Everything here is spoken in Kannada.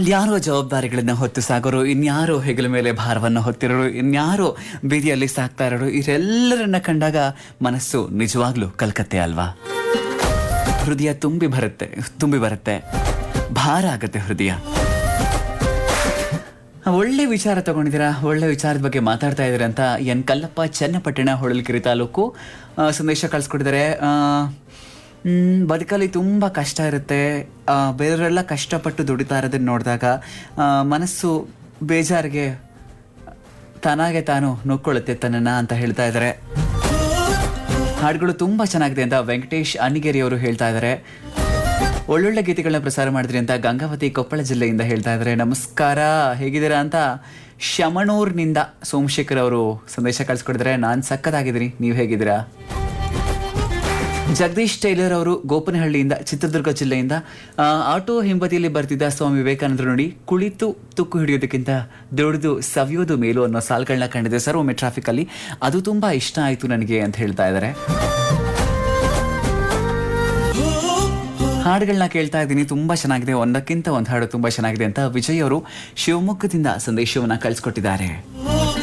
ಇನ್ಯಾರೋ ಜವಾಬ್ದಾರಿಗಳನ್ನ ಹೊತ್ತು ಸಾಗೋರು ಇನ್ಯಾರೋ ಹೆಗಲ ಮೇಲೆ ಭಾರವನ್ನು ಹೊತ್ತಿರೋರು ಇನ್ಯಾರೋ ಬೀದಿಯಲ್ಲಿ ಸಾಕ್ತಾ ಇರೋರು ಇವರೆಲ್ಲರನ್ನ ಕಂಡಾಗ ಮನಸ್ಸು ನಿಜವಾಗ್ಲೂ ಕಲ್ಕತ್ತೆ ಅಲ್ವಾ ಹೃದಯ ತುಂಬಿ ಬರುತ್ತೆ ತುಂಬಿ ಬರುತ್ತೆ ಭಾರ ಆಗುತ್ತೆ ಹೃದಯ ಒಳ್ಳೆ ವಿಚಾರ ತಗೊಂಡಿದ್ದೀರಾ ಒಳ್ಳೆ ವಿಚಾರದ ಬಗ್ಗೆ ಮಾತಾಡ್ತಾ ಇದ್ದೀರಾ ಅಂತ ಎನ್ ಕಲ್ಲಪ್ಪ ಚನ್ನಪಟ್ಟಣ ಹೊಳಲ್ಕೆರೆ ತಾಲೂಕು ಆ, ಸಂದೇಶ ಕಳಿಸ್ಕೊಟ್ಟಿದ್ದಾರೆ ಆ, ಮ್, ಬದುಕಲ್ಲಿ ತುಂಬ ಕಷ್ಟ ಇರುತ್ತೆ ಆ, ಬೇರೆಯವರೆಲ್ಲ ಕಷ್ಟಪಟ್ಟು ದುಡಿತಾ ಇರೋದನ್ನ ನೋಡಿದಾಗ ಆ, ಮನಸ್ಸು ಬೇಜಾರಿಗೆ ತಾನಾಗೆ ತಾನು ನೋಡ್ಕೊಳ್ಳುತ್ತೆ ತನ್ನನ್ನ ಅಂತ ಹೇಳ್ತಾ ಇದ್ದಾರೆ ಹಾಡುಗಳು ತುಂಬ ಚೆನ್ನಾಗಿದೆ ಅಂತ ವೆಂಕಟೇಶ್ ಅನಿಗೇರಿ ಅವರು ಹೇಳ್ತಾ ಇದ್ದಾರೆ ಒಳ್ಳೊಳ್ಳೆ ಗೀತೆಗಳನ್ನ ಪ್ರಸಾರ ಮಾಡಿದ್ರಿ ಅಂತ ಗಂಗಾವತಿ ಕೊಪ್ಪಳ ಜಿಲ್ಲೆಯಿಂದ ಹೇಳ್ತಾ ಇದ್ದಾರೆ ನಮಸ್ಕಾರ ಹೇಗಿದ್ದೀರಾ ಅಂತ ಶಮಣೂರ್ನಿಂದ ಸೋಮಶೇಖರ್ ಅವರು ಸಂದೇಶ ಕಳಿಸ್ಕೊಡಿದ್ರೆ ನಾನು ಸಕ್ಕತ್ತಾಗಿದ್ದೀನಿ ನೀವು ಹೇಗಿದ್ದೀರಾ ಜಗದೀಶ್ ಟೈಲರ್ ಅವರು ಗೋಪನಹಳ್ಳಿಯಿಂದ ಚಿತ್ರದುರ್ಗ ಜಿಲ್ಲೆಯಿಂದ ಆ, ಆಟೋ ಹಿಂಬದಿಯಲ್ಲಿ ಬರ್ತಿದ್ದ ಸ್ವಾಮಿ ವಿವೇಕಾನಂದರು ನೋಡಿ ಕುಳಿತು ತುಕ್ಕು ಹಿಡಿಯೋದಕ್ಕಿಂತ ದುಡಿದು ಸವಿಯೋದು ಮೇಲು ಅನ್ನೋ ಸಾಲುಗಳನ್ನ ಕಂಡಿದೆ ಸರ್ ಒಮ್ಮೆ ಟ್ರಾಫಿಕ್ ಅಲ್ಲಿ ಅದು ತುಂಬಾ ಇಷ್ಟ ಆಯ್ತು ನನಗೆ ಅಂತ ಹೇಳ್ತಾ ಇದ್ದಾರೆ ಹಾಡುಗಳನ್ನ ಕೇಳ್ತಾ ಇದ್ದೀನಿ ತುಂಬಾ ಚೆನ್ನಾಗಿದೆ ಒಂದಕ್ಕಿಂತ ಒಂದು ಹಾಡು ತುಂಬಾ ಚೆನ್ನಾಗಿದೆ ಅಂತ ವಿಜಯ್ ಅವರು ಶಿವಮೊಗ್ಗದಿಂದ ಸಂದೇಶವನ್ನ ಕಳಿಸ್ಕೊಟ್ಟಿದ್ದಾರೆ